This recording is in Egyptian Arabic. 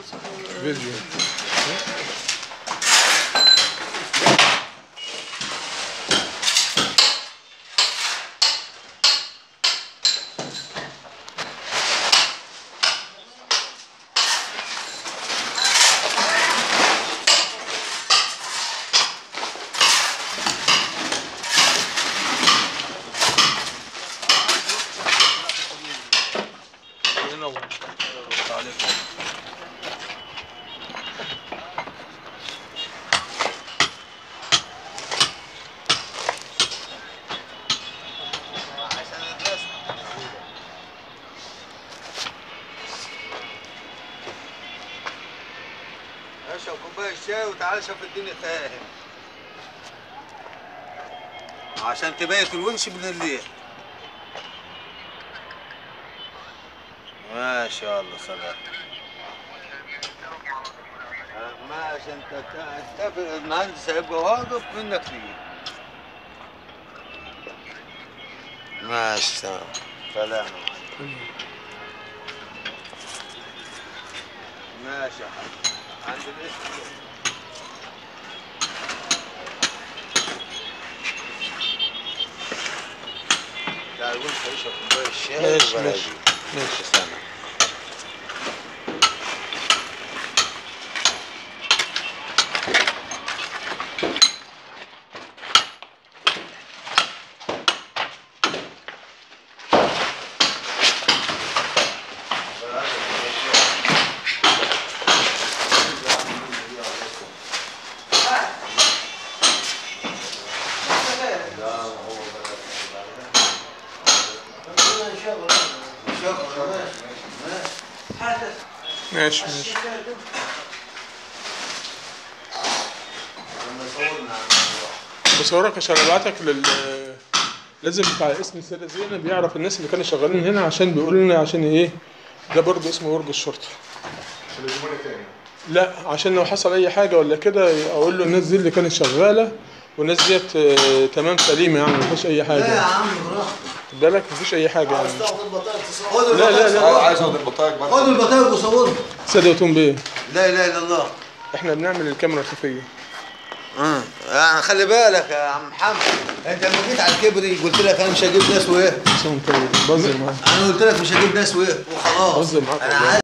فيديو ينور عليكم اشرب كوبايه شاي وتعالى شوف الدنيا فاهم عشان تبيت الونش من الليل ما شاء الله سلام ماشي انت اتفق المهندس هيبقى واقف منك تيجي ماشي تمام سلام ماشي يا حبيبي عند الاسم لا يقول يشرب كوبايه الشاي ماشي وبلاش. ماشي ماشي استنى ماشي ماشي بصورك عشان ابعتك لل لازم بتاع اسم السيدة زينب يعرف الناس اللي كانوا شغالين هنا عشان بيقولوا لنا عشان ايه ده برضه اسمه برج الشرطة لا عشان لو حصل اي حاجة ولا كده اقول له الناس دي اللي كانت شغالة والناس ديت آه، تمام سليمة يعني مفيش اي لا يا حاجة عم براحتك خد بالك مفيش اي حاجة يعني خد لا لا لا عايز اخد البطايق بقى خد البطايق وصورها سادة وتوم بيه لا اله الا الله احنا بنعمل الكاميرا الخفية اه يعني خلي بالك يا عم محمد انت لما جيت على الكبري قلت لك انا مش هجيب ناس وايه بس هو انت بهزر معاك انا قلت لك مش هجيب ناس وايه وخلاص بهزر معاك انا والله. عايز